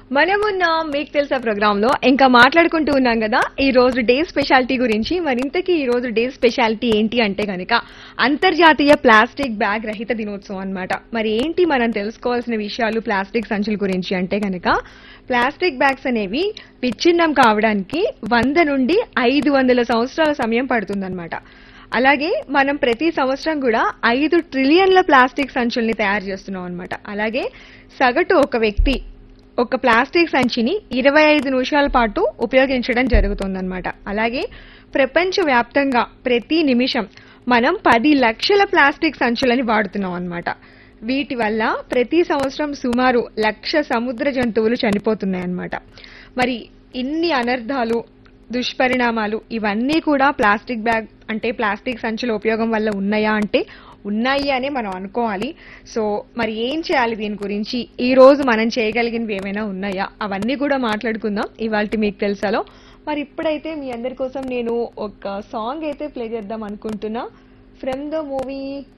మనమున్న మీకు తెలుసా ప్రోగ్రామ్ లో ఇంకా మాట్లాడుకుంటూ ఉన్నాం కదా ఈ రోజు డే స్పెషాలిటీ గురించి మరింతకి ఈ రోజు డే స్పెషాలిటీ ఏంటి అంటే గనక అంతర్జాతీయ ప్లాస్టిక్ బ్యాగ్ రహిత దినోత్సవం అన్నమాట మరి ఏంటి మనం తెలుసుకోవాల్సిన విషయాలు ప్లాస్టిక్ సంచుల గురించి అంటే గనక ప్లాస్టిక్ బ్యాగ్స్ అనేవి విచ్ఛిన్నం కావడానికి వంద నుండి ఐదు వందల సంవత్సరాల సమయం పడుతుందన్నమాట అలాగే మనం ప్రతి సంవత్సరం కూడా ఐదు ట్రిలియన్ల ప్లాస్టిక్ సంచుల్ని తయారు చేస్తున్నాం అనమాట అలాగే సగటు ఒక వ్యక్తి ఒక ప్లాస్టిక్ సంచిని ఇరవై ఐదు నిమిషాల పాటు ఉపయోగించడం జరుగుతుందన్నమాట అలాగే ప్రపంచ వ్యాప్తంగా ప్రతి నిమిషం మనం పది లక్షల ప్లాస్టిక్ సంచులని వాడుతున్నాం అన్నమాట వీటి వల్ల ప్రతి సంవత్సరం సుమారు లక్ష సముద్ర జంతువులు చనిపోతున్నాయి అన్నమాట మరి ఇన్ని అనర్థాలు దుష్పరిణామాలు ఇవన్నీ కూడా ప్లాస్టిక్ బ్యాగ్ అంటే ప్లాస్టిక్ సంచుల ఉపయోగం వల్ల ఉన్నాయా అంటే ఉన్నాయి అనే మనం అనుకోవాలి సో మరి ఏం చేయాలి దీని గురించి ఈ రోజు మనం చేయగలిగినవి ఏమైనా ఉన్నాయా అవన్నీ కూడా మాట్లాడుకుందాం ఇవాళ మీకు తెలుసాలో మరి ఇప్పుడైతే మీ అందరి కోసం నేను ఒక సాంగ్ అయితే ప్లే చేద్దాం అనుకుంటున్నా ఫ్రమ్ ద మూవీ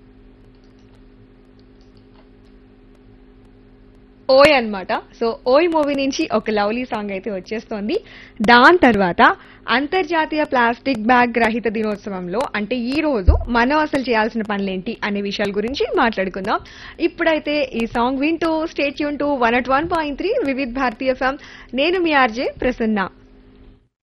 ఓయ్ అన్నమాట సో ఓయ్ మూవీ నుంచి ఒక లవ్లీ సాంగ్ అయితే వచ్చేస్తోంది దాని తర్వాత అంతర్జాతీయ ప్లాస్టిక్ బ్యాగ్ రహిత దినోత్సవంలో అంటే ఈ రోజు మనం అసలు చేయాల్సిన పనులేంటి అనే విషయాల గురించి మాట్లాడుకుందాం ఇప్పుడైతే ఈ సాంగ్ వింటూ stay tuned to one at one point three Vividh Bharati FM నేను మీ ఆర్జే ప్రసన్న